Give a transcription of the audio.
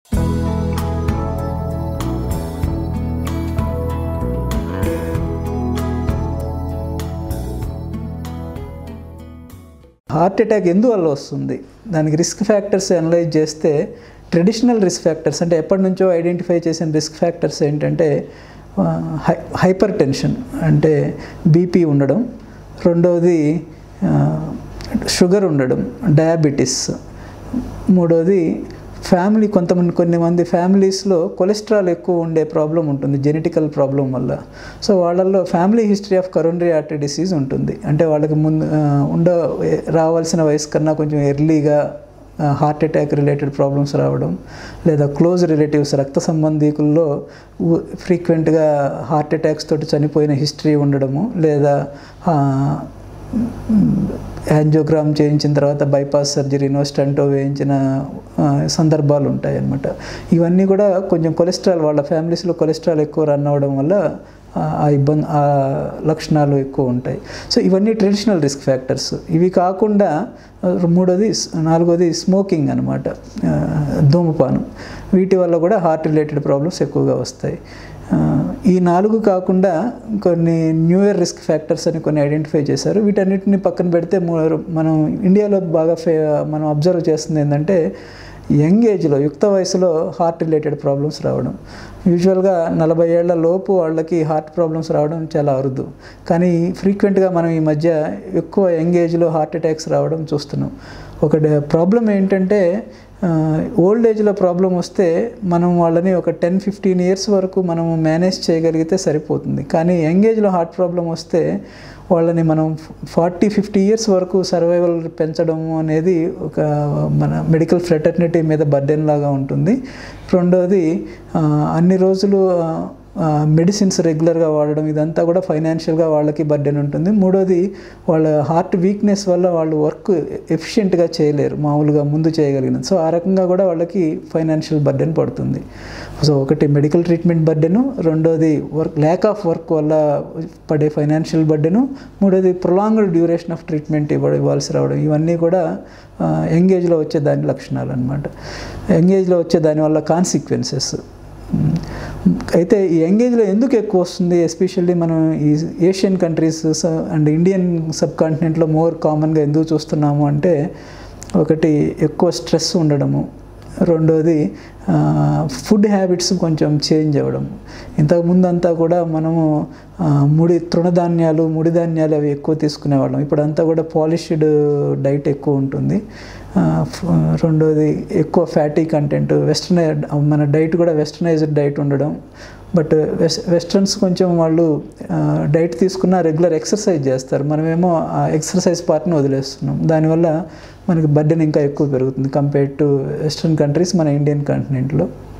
heart attack ఎందువల్ల వస్తుంది దానికి రిస్క్ ఫ్యాక్టర్స్ అనలైజ్ చేస్తే ట్రెడిషనల్ రిస్క్ ఫ్యాక్టర్స్ అంటే ఎప్పటి నుంచో ఐడెంటిఫై చేసిన రిస్క్ ఫ్యాక్టర్స్ ఏంటంటే హై హైపర్ టెన్షన్ అంటే బీపీ ఉండడం రెండవది షుగర్ ఉండడం డయాబెటీస్ మూడవది ఫ్యామిలీ కొంతమంది కొన్ని మంది ఫ్యామిలీస్లో కొలెస్ట్రాల్ ఎక్కువ ఉండే ప్రాబ్లం ఉంటుంది జెనెటికల్ ప్రాబ్లం వల్ల సో వాళ్ళల్లో family history of coronary artery disease ఉంటుంది అంటే వాళ్ళకి ముందు ఆ, ఉండ రావాల్సిన వయసు కన్నా కొంచెం ఎర్లీగా హార్ట్ అటాక్ రిలేటెడ్ ప్రాబ్లమ్స్ రావడం లేదా క్లోజ్ రిలేటివ్స్ రక్త సంబంధీకుల్లో ఫ్రీక్వెంట్గా హార్ట్ అటాక్స్ తోటి చనిపోయిన హిస్టరీ ఉండడము లేదా ఆ, యాంజియోగ్రామ్ చేయించిన తర్వాత బైపాస్ సర్జరీనో స్టంటో వేయించిన ఆ, సందర్భాలు ఉంటాయి అన్నమాట ఇవన్నీ కూడా కొంచెం కొలెస్ట్రాల్ వాళ్ళ ఫ్యామిలీస్లో కొలెస్ట్రాల్ ఎక్కువ రన్ అవ్వడం వల్ల ఆ, ఆ ఇబ్బంది ఆ లక్షణాలు ఎక్కువ ఉంటాయి సో ఇవన్నీ ట్రెడిషనల్ రిస్క్ ఫ్యాక్టర్స్ ఇవి కాకుండా ఆ, మూడోది స్- నాలుగోది స్మోకింగ్ అనమాట ధూమపానం వీటి వల్ల కూడా హార్ట్ రిలేటెడ్ ప్రాబ్లమ్స్ ఎక్కువగా వస్తాయి ఆ, ఈ నాలుగు కాకుండా కొన్ని న్యూ ఇయర్ రిస్క్ ఫ్యాక్టర్స్ అని కొన్ని ఐడెంటిఫై చేశారు వీటన్నిటిని పక్కన పెడితే మూ- మనం ఇండియాలో బాగా ఫే మనం అబ్జర్వ్ చేస్తుంది ఏంటంటే యంగ్ ఏజ్లో యుక్త వయసులో హార్ట్ రిలేటెడ్ ప్రాబ్లమ్స్ రావడం యూజువల్గా నలభై ఏళ్ల లోపు వాళ్ళకి హార్ట్ ప్రాబ్లమ్స్ రావడం చాలా అరుదు కానీ ఫ్రీక్వెంట్గా మనం ఈ మధ్య ఎక్కువ యంగ్ ఏజ్లో హార్ట్ అటాక్స్ రావడం చూస్తున్నాం ఒక ప్రాబ్లం ఏంటంటే ఓల్డ్ ఏజ్లో ప్రాబ్లం వస్తే మనం వాళ్ళని ఒక టెన్ ఫిఫ్టీన్ ఇయర్స్ వరకు మనం మేనేజ్ చేయగలిగితే సరిపోతుంది కానీ యంగ్ ఏజ్లో హార్ట్ ప్రాబ్లం వస్తే వాళ్ళని మనం ఫార్టీ ఫిఫ్టీ ఇయర్స్ వరకు సర్వైవల్ పెంచడం అనేది ఒక మన మెడికల్ ఫ్రెటర్నిటీ మీద బర్డెన్ లాగా ఉంటుంది రెండోది ఆ, అన్ని రోజులు మెడిసిన్స్ రెగ్యులర్గా వాడడం ఇదంతా కూడా ఫైనాన్షియల్గా వాళ్ళకి బర్డెన్ ఉంటుంది మూడోది వాళ్ళ హార్ట్ వీక్నెస్ వల్ల వాళ్ళు వర్క్ ఎఫిషియెంట్గా చేయలేరు మామూలుగా ముందు చేయగలిగినది సో ఆ రకంగా కూడా వాళ్ళకి ఫైనాన్షియల్ బర్డెన్ పడుతుంది సో ఒకటి మెడికల్ ట్రీట్మెంట్ బర్డెను రెండోది వర్క్ ల్యాక్ ఆఫ్ వర్క్ వల్ల పడే ఫైనాన్షియల్ బర్డెను మూడోది ప్రొలాంగ్డ్ డ్యూరేషన్ ఆఫ్ ట్రీట్మెంట్ ఇవ్వ ఇవ్వాల్సి రావడం ఇవన్నీ కూడా యంగ్ ఏజ్లో వచ్చే దాని లక్షణాలు అనమాట యంగ్ ఏజ్లో వచ్చే దానివల్ల కాన్సిక్వెన్సెస్ అయితే ఈ ఎంగేజ్లో ఎందుకు ఎక్కువ వస్తుంది ఎస్పెషల్లీ మనం ఈ ఏషియన్ కంట్రీస్ అండ్ ఇండియన్ సబ్ కాంటినెంట్లో మోర్ కామన్గా ఎందుకు చూస్తున్నాము అంటే ఒకటి ఎక్కువ స్ట్రెస్ ఉండడము రెండోది ఫుడ్ హ్యాబిట్స్ కొంచెం చేంజ్ అవ్వడం ఇంతకుముందు అంతా కూడా మనము ఆ, ముడి తృణధాన్యాలు ముడి ధాన్యాలు అవి ఎక్కువ తీసుకునేవాళ్ళం ఇప్పుడు అంతా కూడా పాలిష్డ్ డైట్ ఎక్కువ ఉంటుంది ఆ, ఫ్- రెండోది ఎక్కువ ఫ్యాటీ కంటెంట్ వెస్టర్న్ మన డైట్ కూడా వెస్టర్నైజ్డ్ డైట్ ఉండడం బట్ వెస్ వెస్టర్న్స్ కొంచెం వాళ్ళు డైట్ తీసుకున్న రెగ్యులర్ ఎక్సర్సైజ్ చేస్తారు మనమేమో ఆ ఎక్సర్సైజ్ పార్ట్ని వదిలేస్తున్నాం దానివల్ల మనకి బర్డెన్ ఇంకా ఎక్కువ పెరుగుతుంది కంపేర్ టు వెస్ట్రన్ కంట్రీస్ మన ఇండియన్ కాంటినెంట్లో